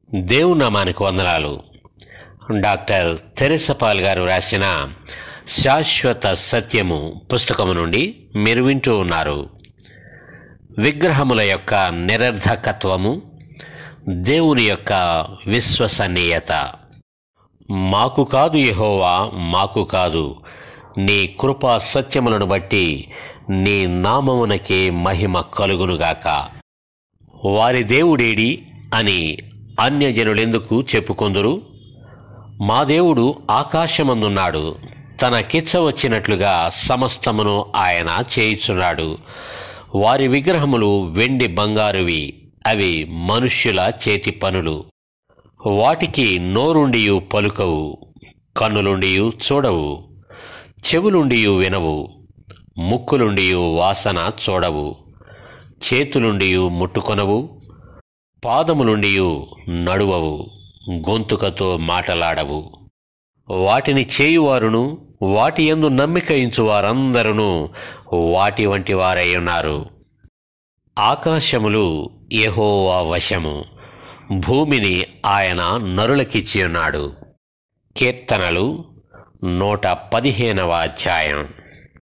దేవునామానికి వందనాలు డాక్టర్ తెరెసపాల్ గారు రాసిన శాశ్వత సత్యము పుస్తకము నుండి మీరు వింటూ ఉన్నారు విగ్రహముల యొక్క నిరర్ధకత్వము దేవుని యొక్క విశ్వసనీయత మాకు కాదు యెహోవా మాకు కాదు నీ కృపా సత్యములను బట్టి నీ నామమునకే మహిమ కలుగునుగాక వారి దేవుడేడి అని అన్యజనులెందుకు చెప్పుకొందురు మా దేవుడు ఆకాశమందున్నాడు తన కిచ్చ వచ్చినట్లుగా సమస్తమును ఆయన చేయుచున్నాడు వారి విగ్రహములు వెండి బంగారువి అవి మనుష్యుల చేతి పనులు వాటికి నోరుండియు పలుకవు కన్నులుండియు చూడవు చెవులుండియు వినవు ముక్కులుండియు వాసన చూడవు చేతులుండియు ముట్టుకొనవు పాదములుండియు నడువవు గొంతుకతో మాటలాడవు వాటిని చేయువారును వాటి యందు నమ్మిక ఇంచు వారందరూ వాటి వంటి వారై ఉన్నారు ఆకాశములు యెహోవా వశము భూమిని ఆయన నరులకిచ్చి ఉన్నాడు కీర్తనలు నూట పదిహేనవ అధ్యాయం